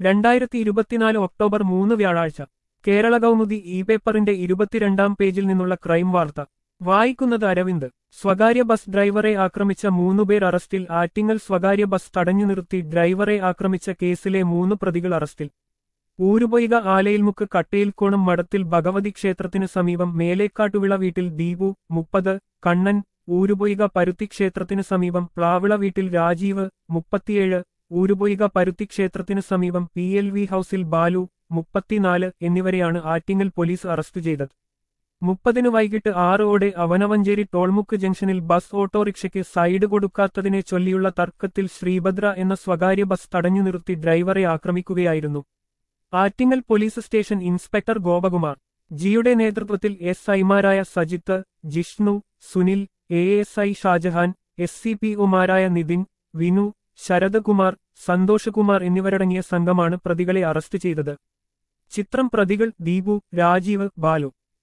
രണ്ടായിരത്തി ഇരുപത്തിനാല് ഒക്ടോബർ മൂന്ന് വ്യാഴാഴ്ച കേരള കൗമുദി ഇ പേപ്പറിന്റെ ഇരുപത്തിരണ്ടാം പേജിൽ നിന്നുള്ള ക്രൈം വാർത്ത വായിക്കുന്നത് അരവിന്ദ് സ്വകാര്യ ബസ് ഡ്രൈവറെ ആക്രമിച്ച മൂന്നുപേർ അറസ്റ്റിൽ ആറ്റിങ്ങൽ സ്വകാര്യ ബസ് തടഞ്ഞു നിർത്തി ഡ്രൈവറെ ആക്രമിച്ച കേസിലെ മൂന്ന് പ്രതികൾ അറസ്റ്റിൽ ഊരുപൊയ്ക ആലയിൽമുക്ക് കട്ടയിൽക്കോണം മഠത്തിൽ ഭഗവതി ക്ഷേത്രത്തിനു സമീപം മേലേക്കാട്ടുവിള വീട്ടിൽ ദീപു മുപ്പത് കണ്ണൻ ഊരുപൊയ്ക പരുത്തി ക്ഷേത്രത്തിനു സമീപം പ്ലാവിള വീട്ടിൽ രാജീവ് മുപ്പത്തിയേഴ് ഊരുപൊയ്ക പരുത്തി ക്ഷേത്രത്തിനു സമീപം പി എൽ വി ഹൌസിൽ ബാലു മുപ്പത്തിനാല് എന്നിവരെയാണ് ആറ്റിങ്ങൽ പോലീസ് അറസ്റ്റ് ചെയ്തത് മുപ്പതിന് വൈകിട്ട് ആറോടെ അവനവഞ്ചേരി ടോൾമുക്ക് ജംഗ്ഷനിൽ ബസ് ഓട്ടോറിക്ഷയ്ക്ക് സൈഡ് കൊടുക്കാത്തതിനെ ചൊല്ലിയുള്ള തർക്കത്തിൽ ശ്രീഭദ്ര എന്ന സ്വകാര്യ ബസ് തടഞ്ഞു നിർത്തി ഡ്രൈവറെ ആക്രമിക്കുകയായിരുന്നു Attingal police station inspector Gopakumar ജിയുടെ നേതൃത്വത്തിൽ എസ് ഐമാരായ Sajith Jishnu Sunil A S I Shajahan S C P ഒമാരായ നിതിൻ വിനു ശരദകുമാർ സന്തോഷകുമാർ എന്നിവരടങ്ങിയ സംഘമാണ് പ്രതികളെ അറസ്റ്റ് ചെയ്തത് ചിത്രം പ്രതികൾ ദീപു രാജീവ് ബാലു